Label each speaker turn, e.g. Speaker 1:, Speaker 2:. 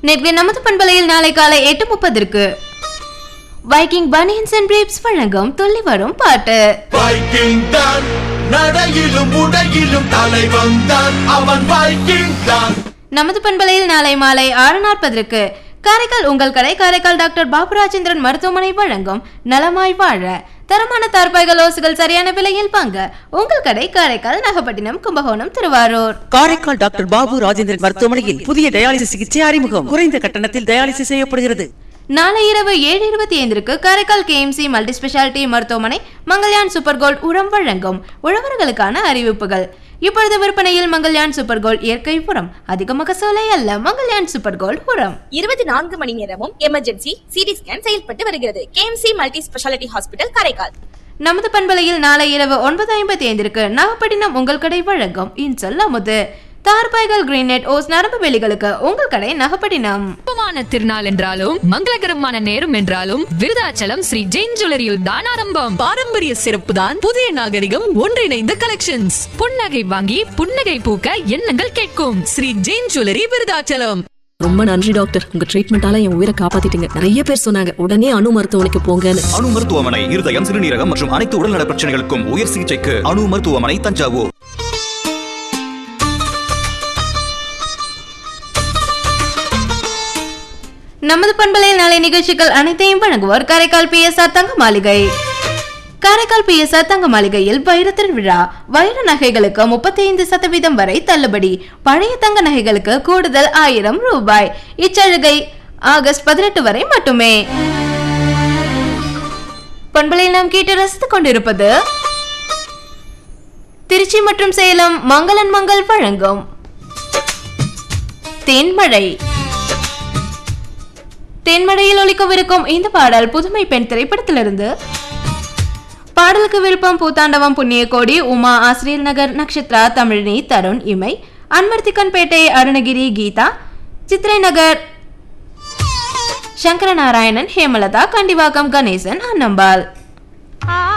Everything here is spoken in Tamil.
Speaker 1: நேற்று நமது பண்பலையில் நாளை காலை எட்டு முப்பதற்கு வைக்கிங் பனியன்ஸ் அண்ட் பிரீப்ஸ் வழங்கும் துள்ளி வரும் பாட்டு
Speaker 2: வைக்கிங் தான் நடையிலும் உடையிலும் தலைவன் தான் அவன் வைக்கிங் தான்
Speaker 1: நமது பண்பலையில் நாளை மாலை ஆறு நாற்பதற்கு காரைக்கால் உங்கள் கடை காரைக்கால் டாக்டர் பாபுராஜேந்திரன் மருத்துவமனை வழங்கும் நலமாய் வாழ தரமான தார்பாய்கள் ஓசுகள் சரியான விலையில் வாங்க உங்கள் கடை காரைக்கால் நாகப்பட்டினம் கும்பகோணம் திருவாரூர்
Speaker 3: காரைக்கால் டாக்டர் பாபு ராஜேந்திரன் மருத்துவமனையில் புதிய டயாலிசிஸ் சிகிச்சை அறிமுகம் குறைந்த கட்டணத்தில் டயாலிசிஸ் செய்யப்படுகிறது
Speaker 1: நாளை இரவு ஏழு இருபத்தி ஐந்திற்கு காரைக்கால் கேஎம்சி மல்டி ஸ்பெஷாலிட்டி மருத்துவமனை மங்கள்யான் சூப்பர் கோல்ட் உரம் வழங்கும் உழவர்களுக்கான அறிவிப்புகள் இப்பொழுது விற்பனையில் மங்கள்யான் சூப்பர் கோல்ட் இயற்கை உரம் அதிக மகசூலை அல்ல மங்கள்யான் சூப்பர் கோல்ட் உரம்
Speaker 4: இருபத்தி நான்கு மணி நேரமும் எமர்ஜென்சி சிடி ஸ்கேன் செயல்பட்டு வருகிறது KMC multi speciality hospital Karaikal
Speaker 1: நமது பண்பலையில் நாளை இரவு ஒன்பது ஐம்பத்தி ஐந்திற்கு நாகப்பட்டினம் உங்கள் கடை வழங்கும் இன்சொல் அமுது தார்பாய்கள் கிரீனெட் ஓஸ் நரம்பு வெளிகளுக்கு உங்கள் கடை நாகப்பட்டினம்
Speaker 5: சிறப்பான திருநாள் என்றாலும் மங்களகரமான நேரம் என்றாலும் விருதாச்சலம் ஸ்ரீ ஜெயின் ஜுவல்லரியில் தான் ஆரம்பம்
Speaker 6: பாரம்பரிய சிறப்பு தான் புதிய நாகரிகம் ஒன்றிணைந்த கலெக்ஷன்ஸ்
Speaker 5: புன்னகை வாங்கி புன்னகை பூக்க எண்ணங்கள் கேட்கும்
Speaker 6: ஸ்ரீ ஜெயின் ஜுவல்லரி விருதாச்சலம் ரொம்ப நன்றி டாக்டர் உங்க ட்ரீட்மெண்டால என் உயிரை காப்பாத்திட்டீங்க நிறைய பேர் சொன்னாங்க உடனே அணு மருத்துவமனைக்கு போங்கன்னு
Speaker 7: அணு மருத்துவமனை இருதயம் சிறுநீரகம் மற்றும் அனைத்து உடல்நல பிரச்சனைகளுக்கும் உயர் சிகிச்சைக்கு அணு மருத்துவமனை தஞ்சாவூர்
Speaker 1: நமது பண்பலையில் நாளை நிகழ்ச்சிகள் அனைத்தையும் வழங்குவோர் காரைக்கால் பிஎஸ்ஆர் தங்க மாளிகை காரைக்கால் பிஎஸ்ஆர் தங்க மாளிகையில் வைர திருவிழா வைர நகைகளுக்கு முப்பத்தி ஐந்து சதவீதம் வரை தள்ளுபடி பழைய தங்க நகைகளுக்கு கூடுதல் ஆயிரம் ரூபாய் இச்சலுகை ஆகஸ்ட் பதினெட்டு வரை மட்டுமே பண்பலையில் நாம் கேட்டு ரசித்துக் கொண்டிருப்பது திருச்சி மற்றும் சேலம் மங்களன் மங்கள் வழங்கும் தென்மழை தென்மழையில் ஒலிக்கவிருக்கும் இந்த பாடல் புதுமை பெண் திரைப்படத்திலிருந்து பாடலுக்கு விருப்பம் பூத்தாண்டவம் புண்ணியகோடி உமா ஆசிரியர் நகர் நக்ஷத்ரா தமிழினி தருண் இமை அன்வர்த்திக்கன்பேட்டை அருணகிரி கீதா சித்திரை நகர் சங்கரநாராயணன் ஹேமலதா கண்டிவாக்கம் கணேசன் அன்னம்பாள்